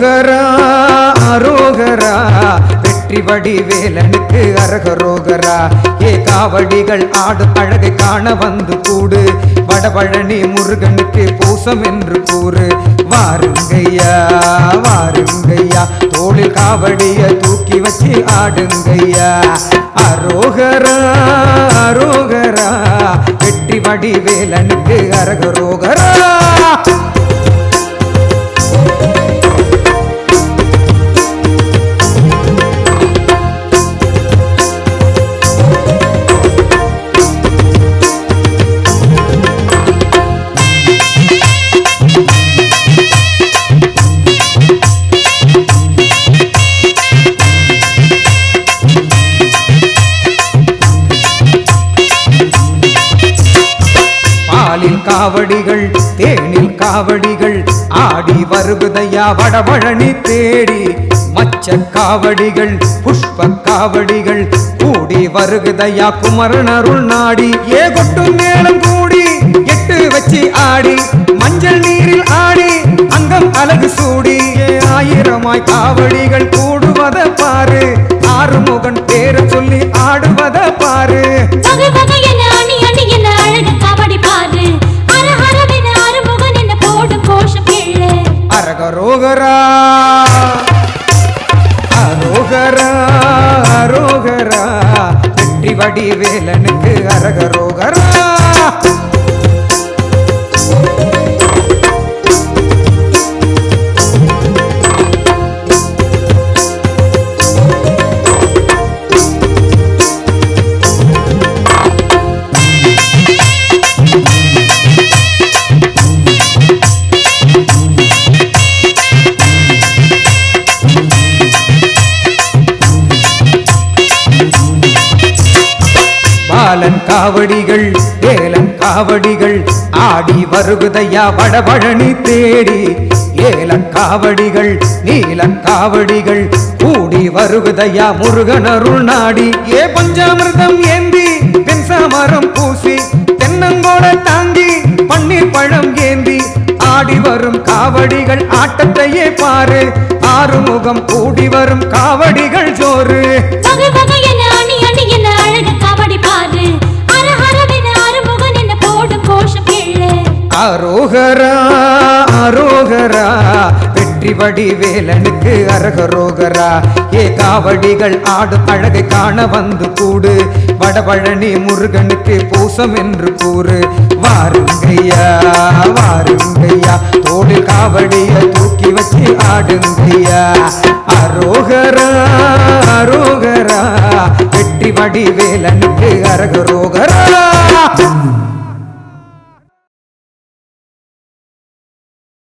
அரோகரா அரோகரா வெற்றி வடிவேலனுக்கு அரகரோகரா ஏ காவடிகள் ஆடும் அழகை காண வந்து கூடு வடபழனி முருகனுக்கு பூசம் என்று கூறு வாருங்கய்யா வாருங்கய்யா தோளில் காவடிய தூக்கி வச்சு ஆடுங்கய்யா அரோகரா அரோகரா வெற்றி வடிவேலனுக்கு அரகரோகரா பாலில் காவடிகள் தேனில் காவடிகள் ஆடி வருகுதையா வடபழனி தேடி மச்ச காவடிகள் புஷ்ப காவடிகள் கூடி வருகுதையா குமரன் அருள் நாடி ஏ கொட்டும் மேளம் கூடி எட்டு வச்சு ஆடி மஞ்சள் நீரில் ஆடி அங்கம் அழகு சூடி ஏ ஆயிரமாய் காவடிகள் கூடுவத பாரு ஆறுமுகன் பேரை சொல்லி ஆடுவத பாரு வகை வகையென அணி அணி என அழகு காவடி பாரு ஹர ஹரவென அருமுகன் என்ன போடும் கோஷம் கேளு அரகரோகரா அரோகரா அரோகரா வெற்றி வடிவேலனுக்கு அரகரோகரா பாலன் காவடிகள் ஏலன் காவடிகள் ஆடி வருகுதையா வடபழனி தேடி ஏலன் காவடிகள் நீலன் காவடிகள் கூடி வருகுதையா முருகன் அருள் நாடி ஏ பஞ்சாமிர்தம் ஏந்தி பென்சாமரம் பூசி தென்னங்கோட தாங்கி பன்னீர் பழம் ஏந்தி ஆடி வரும் காவடிகள் ஆட்டத்தையே பாரு ஆறுமுகம் கூடி வரும் காவடிகள் ஜோறு வகை வகையென அணி அணி என அழகு காவடி பாரு ஹர ஹரவென அருமுகன் என்ன போடும் கோஷம் கேளு அரோகரா அரோகரா வெற்றி வடிவேலனுக்கு அரகரோகரா ஏ காவடிகள் ஆடும் அழகை காண வந்து கூடு வடபழனி முருகனுக்கு பூசம் என்று கூறு வாருங்கய்யா வாருங்கய்யா தோளில் காவடிய தூக்கி வச்சு ஆடுங்கய்யா அரோகரா அரோகரா வெற்றி வடிவேலனுக்கு அரகரோகரா